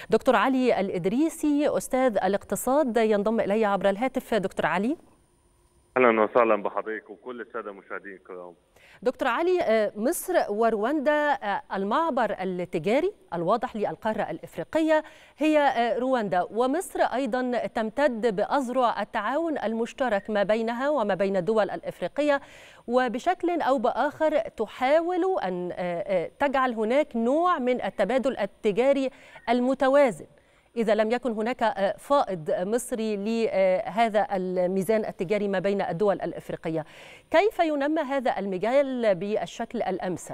دكتور علي الإدريسي أستاذ الاقتصاد ينضم إلي عبر الهاتف دكتور علي اهلا وسهلا بحضرتك وكل الساده المشاهدين الكرام دكتور علي مصر ورواندا المعبر التجاري الواضح للقارة الإفريقية هي رواندا ومصر أيضا تمتد بأذرع التعاون المشترك ما بينها وما بين الدول الإفريقية وبشكل أو بآخر تحاول أن تجعل هناك نوع من التبادل التجاري المتوازن إذا لم يكن هناك فائض مصري لهذا الميزان التجاري ما بين الدول الإفريقية كيف ينمى هذا المجال بالشكل الأمثل؟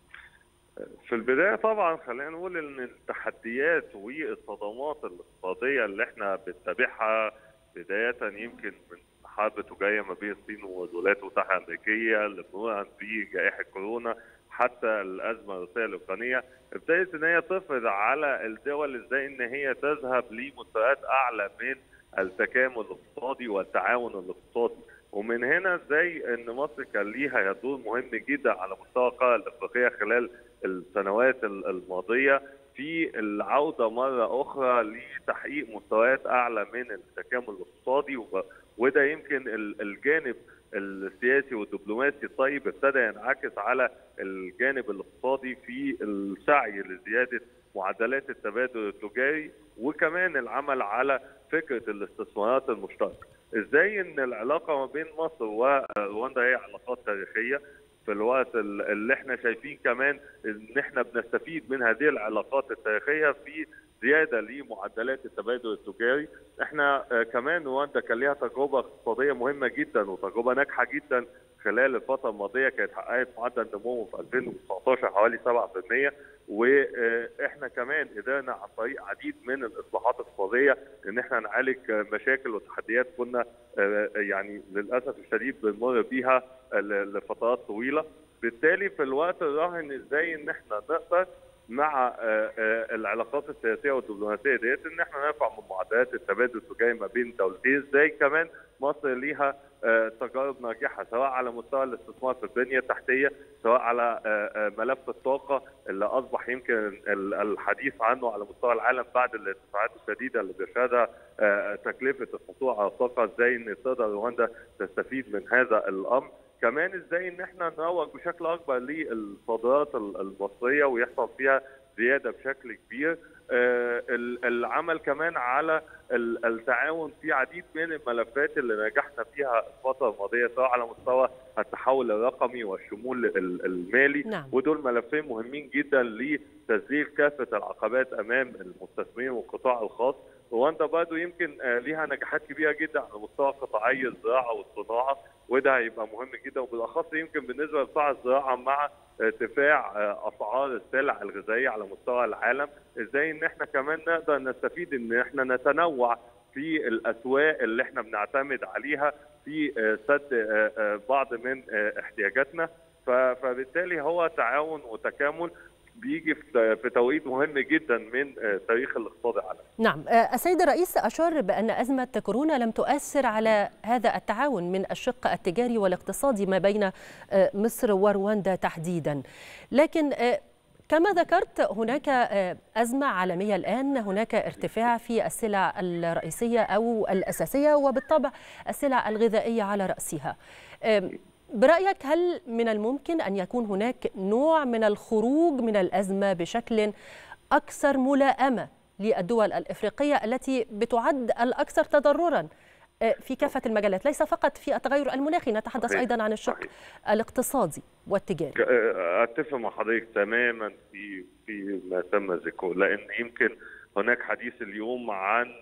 في البداية طبعا خلينا نقول ان التحديات والصدمات الاقتصادية اللي احنا بنتابعها بداية يمكن من حرب تجارية ما بين الصين والولايات المتحدة الأمريكية مرورا بجائحة كورونا حتى الازمه الروسيه الاوكرانيه ابتدت ان هي تفرض على الدول ازاي ان هي تذهب لمستويات اعلى من التكامل الاقتصادي والتعاون الاقتصادي ومن هنا ازاي ان مصر كان ليها دور مهم جدا على مستوى القاره الافريقيه خلال السنوات الماضيه في العوده مره اخرى لتحقيق مستويات اعلى من التكامل الاقتصادي وده يمكن الجانب السياسي والدبلوماسي الطيب ابتدى ينعكس على الجانب الاقتصادي في السعي لزياده معدلات التبادل التجاري وكمان العمل على فكره الاستثمارات المشتركه. ازاي ان العلاقه ما بين مصر ورواندا هي علاقات تاريخيه في الوقت اللي احنا شايفين كمان ان احنا بنستفيد من هذه العلاقات التاريخيه في زياده لمعدلات التبادل التجاري، احنا كمان رواندا كان ليها تجربه اقتصاديه مهمه جدا وتجربه ناجحه جدا خلال الفتره الماضيه كانت حققت معدل نمو في 2019 حوالي 7% واحنا كمان قدرنا عن طريق عديد من الاصلاحات الاقتصاديه ان احنا نعالج مشاكل وتحديات كنا يعني للاسف الشديد بنمر بيها لفترات طويله بالتالي في الوقت الراهن ازاي ان احنا نقدر مع العلاقات السياسيه والدبلوماسيه ديت ان احنا نرفع من معدلات التبادل التجاري ما بين الدولتين ازاي كمان مصر ليها تجارب ناجحه سواء على مستوى الاستثمار في البنيه التحتيه سواء على ملف الطاقه اللي اصبح يمكن الحديث عنه على مستوى العالم بعد الارتفاعات الشديده اللي بيشهدها تكلفه الحصول على الطاقه ازاي ان تقدر رواندا تستفيد من هذا الامر كمان ازاي ان احنا نروج بشكل اكبر للصادرات المصريه ويحصل فيها زياده بشكل كبير العمل كمان على التعاون في عديد من الملفات اللي نجحنا فيها الفتره الماضيه سواء على مستوى التحول الرقمي والشمول المالي نعم. ودول ملفين مهمين جدا لتسجيل كافه العقبات امام المستثمرين والقطاع الخاص رواندا برضه يمكن ليها نجاحات كبيره جدا على مستوى قطاعي الزراعه والصناعه وده هيبقى مهم جدا وبالاخص يمكن بالنسبه لقطاع الزراعه مع ارتفاع اسعار السلع الغذائيه على مستوى العالم ازاي ان احنا كمان نقدر نستفيد ان احنا نتنوع في الاسواق اللي احنا بنعتمد عليها في سد بعض من احتياجاتنا فبالتالي هو تعاون وتكامل بيجي في توقيت مهم جدا من تاريخ الاقتصاد العالمي. نعم، السيد الرئيس اشار بان ازمه كورونا لم تؤثر على هذا التعاون من الشق التجاري والاقتصادي ما بين مصر ورواندا تحديدا. لكن كما ذكرت هناك أزمة عالمية الآن هناك ارتفاع في السلع الرئيسية أو الأساسية وبالطبع السلع الغذائية على رأسها برأيك هل من الممكن أن يكون هناك نوع من الخروج من الأزمة بشكل أكثر ملائمة للدول الإفريقية التي بتعد الأكثر تضرراً في كافة المجالات ليس فقط في التغير المناخي نتحدث صحيح. أيضا عن الشق صحيح. الاقتصادي والتجاري اتفق مع حضرتك تماما في في ما تم ذكره لان يمكن هناك حديث اليوم عن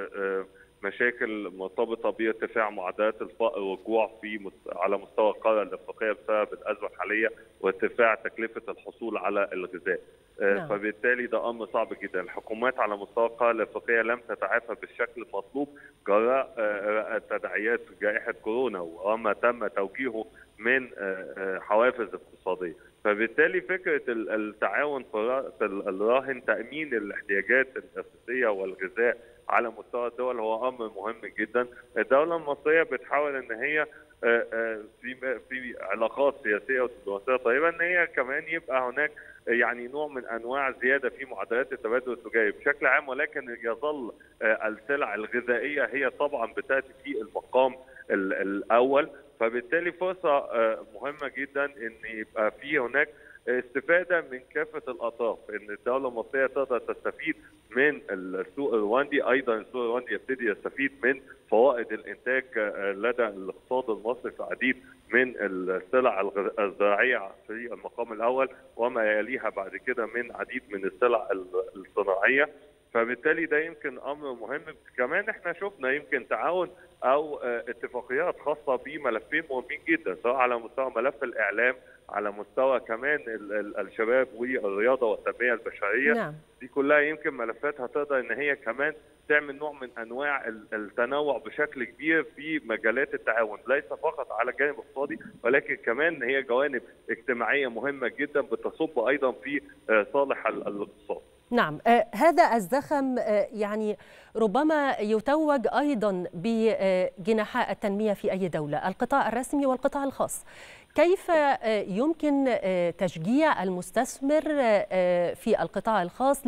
مشاكل مرتبطه بارتفاع معدلات الفقر والجوع في على مستوى القاره الافريقيه بسبب الازمه الحاليه وارتفاع تكلفه الحصول على الغذاء. نعم. فبالتالي ده امر صعب جدا، الحكومات على مستوى القاره الافريقيه لم تتعافى بالشكل المطلوب جراء تداعيات جائحه كورونا وما تم توجيهه من حوافز اقتصاديه. فبالتالي فكره التعاون في الراهن تامين الاحتياجات الاساسيه والغذاء على مستوى الدول هو امر مهم جدا الدوله المصريه بتحاول ان هي في في علاقات سياسيه ودبلوماسيه طيبه ان هي كمان يبقى هناك يعني نوع من انواع زياده في معدلات التبادل التجاري بشكل عام ولكن يظل السلع الغذائيه هي طبعا بتاتي في المقام الاول فبالتالي فرصه مهمه جدا ان يبقى في هناك استفاده من كافه الاطراف ان الدوله المصريه تقدر تستفيد من السوق الرواندي ايضا السوق الرواندي يبتدي يستفيد من فوائد الانتاج لدى الاقتصاد المصري في عديد من السلع الزراعيه في المقام الاول وما يليها بعد كده من عديد من السلع الصناعيه فبالتالي ده يمكن امر مهم كمان احنا شفنا يمكن تعاون او اتفاقيات خاصه بملفين مهمين جدا سواء على مستوى ملف الاعلام على مستوى كمان الشباب والرياضه والتنميه البشريه نعم. دي كلها يمكن ملفات هتقدر ان هي كمان تعمل نوع من انواع التنوع بشكل كبير في مجالات التعاون ليس فقط على الجانب الاقتصادي ولكن كمان هي جوانب اجتماعيه مهمه جدا بتصب ايضا في صالح الاقتصاد نعم آه هذا الزخم آه يعني ربما يتوج ايضا بجناحاء التنميه في اي دوله القطاع الرسمي والقطاع الخاص كيف آه يمكن تشجيع المستثمر في القطاع الخاص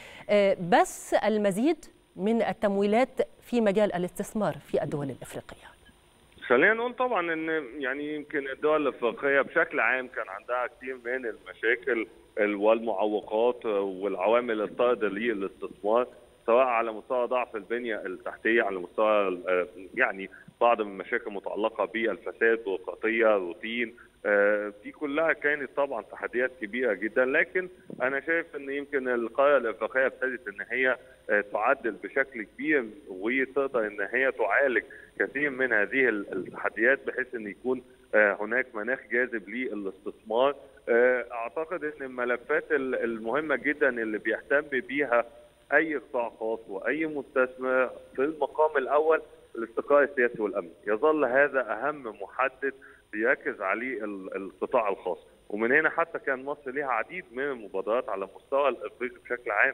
لبث المزيد من التمويلات في مجال الاستثمار في الدول الافريقيه خلينا نقول طبعا ان يعني يمكن الدول الافريقيه بشكل عام كان عندها كثير من المشاكل والمعوقات والعوامل الطارده للاستثمار سواء على مستوى ضعف البنيه التحتيه على مستوى يعني بعض من المشاكل المتعلقه بالفساد بيروقراطيه روتين دي كلها كانت طبعا تحديات كبيره جدا لكن انا شايف ان يمكن القاره الافريقيه ابتدت ان هي تعدل بشكل كبير وتقدر ان هي تعالج كثير من هذه التحديات بحيث ان يكون هناك مناخ جاذب للاستثمار اعتقد ان الملفات المهمه جدا اللي بيهتم بيها اي قطاع خاص واي مستثمر في المقام الاول الاستقرار السياسي والامن يظل هذا اهم محدد بيركز عليه القطاع الخاص ومن هنا حتى كان مصر لها عديد من المبادرات على مستوى الافريقي بشكل عام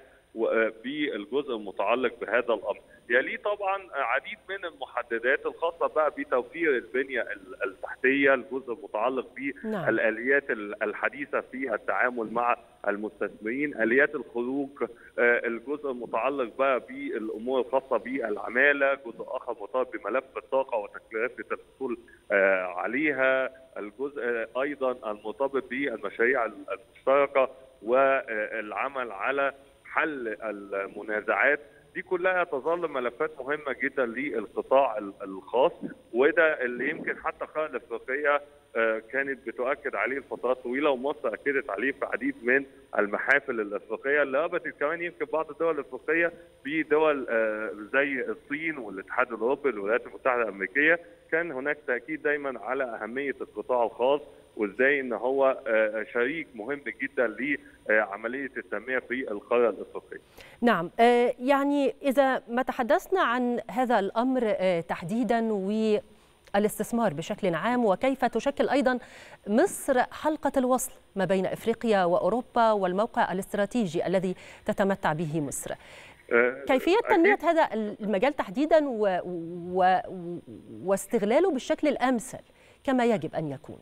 بالجزء المتعلق بهذا الامر يليه طبعا عديد من المحددات الخاصه بقى بتوفير البنيه التحتيه الجزء المتعلق بالاليات الحديثه في التعامل مع المستثمرين اليات الخروج الجزء المتعلق بقى بالامور الخاصه بالعماله جزء اخر مرتبط بملف الطاقه وتكلفه الحصول عليها الجزء ايضا المرتبط بالمشاريع المشتركه والعمل على حل المنازعات دي كلها تظل ملفات مهمه جدا للقطاع الخاص وده اللي يمكن حتى القاره الافريقيه كانت بتؤكد عليه لفترات طويله ومصر اكدت عليه في عديد من المحافل الافريقيه اللي ربطت كمان يمكن بعض الدول الافريقيه بدول زي الصين والاتحاد الاوروبي والولايات المتحده الامريكيه كان هناك تاكيد دايما على اهميه القطاع الخاص وازاي ان هو شريك مهم جدا لعمليه التنميه في القاره الافريقيه. نعم يعني اذا ما تحدثنا عن هذا الامر تحديدا و الاستثمار بشكل عام وكيف تشكل ايضا مصر حلقه الوصل ما بين افريقيا واوروبا والموقع الاستراتيجي الذي تتمتع به مصر. كيفيه تنميه هذا المجال تحديدا و... و... واستغلاله بالشكل الامثل كما يجب ان يكون.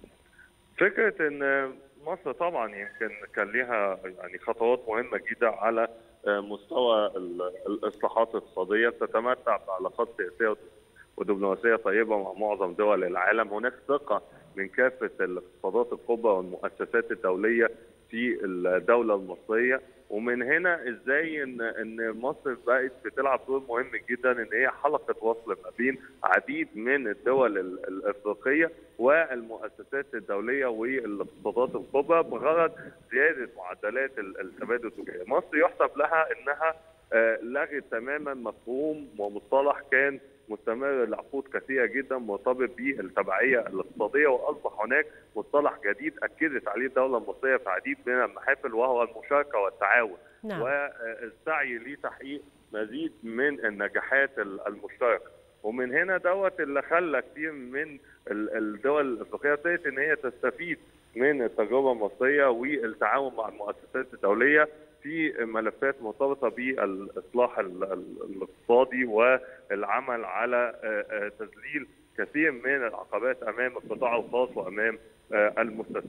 فكره ان مصر طبعا يمكن كان لها يعني خطوات مهمه جدا على مستوى الاصلاحات الاقتصاديه تتمتع بعلاقات سياسيه ودبلوماسيه طيبه مع معظم دول العالم، هناك ثقه من كافه الاقتصادات الكبرى والمؤسسات الدوليه في الدوله المصريه ومن هنا ازاي ان ان مصر بقت بتلعب دور مهم جدا ان هي حلقه وصل ما بين عديد من الدول الافريقيه والمؤسسات الدوليه والاقتصادات الكبرى بغرض زياده معدلات التبادل التجاري، مصر يحسب لها انها لغت تماما مفهوم ومصطلح كان مستمر لعقود كثيره جدا مرتبط بالتبعيه الاقتصاديه واصبح هناك مصطلح جديد اكدت عليه الدوله المصريه في عديد من المحافل وهو المشاركه والتعاون نعم. والسعي لتحقيق مزيد من النجاحات المشتركه ومن هنا دوت اللي خلى كثير من الدول الافريقيه ابتدت ان هي تستفيد من التجربه المصريه والتعاون مع المؤسسات الدوليه في ملفات مرتبطه بالاصلاح الاقتصادي والعمل على تذليل كثير من العقبات امام القطاع الخاص وامام المستثمرين.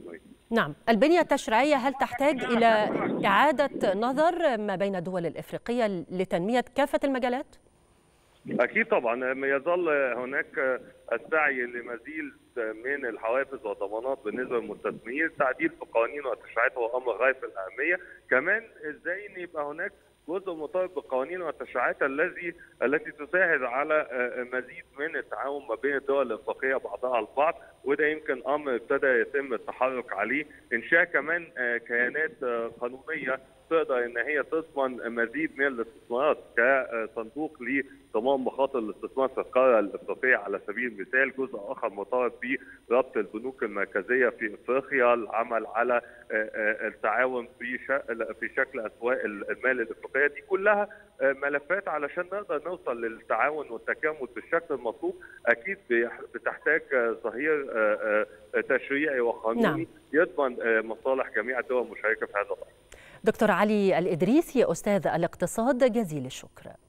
نعم البنية التشريعية هل تحتاج إلى إعادة نظر ما بين الدول الإفريقية لتنمية كافة المجالات؟ اكيد طبعا يظل هناك السعي لمزيد من الحوافز والضمانات بالنسبه للمستثمرين، التعديل في قوانين والتشريعات هو امر غايه في الاهميه، كمان ازاي ان يبقى هناك جزء مرتبط بالقوانين والتشريعات الذي التي تساعد على مزيد من التعاون ما بين الدول الافريقيه بعضها البعض وده يمكن امر ابتدى يتم التحرك عليه انشاء كمان كيانات قانونيه تقدر ان هي تضمن مزيد من الاستثمارات كصندوق لضمان مخاطر الاستثمار في القاره الافريقيه على سبيل المثال، جزء اخر مرتبط بربط البنوك المركزيه في افريقيا، العمل على التعاون في في شكل اسواق المال الافريقيه دي كلها ملفات علشان نقدر نوصل للتعاون والتكامل بالشكل المطلوب اكيد بتحتاج ظهير تشريعي وقانوني نعم. يضمن مصالح جميع الدول المشاركه في هذا الامر. دكتور علي الإدريسي أستاذ الاقتصاد جزيل الشكر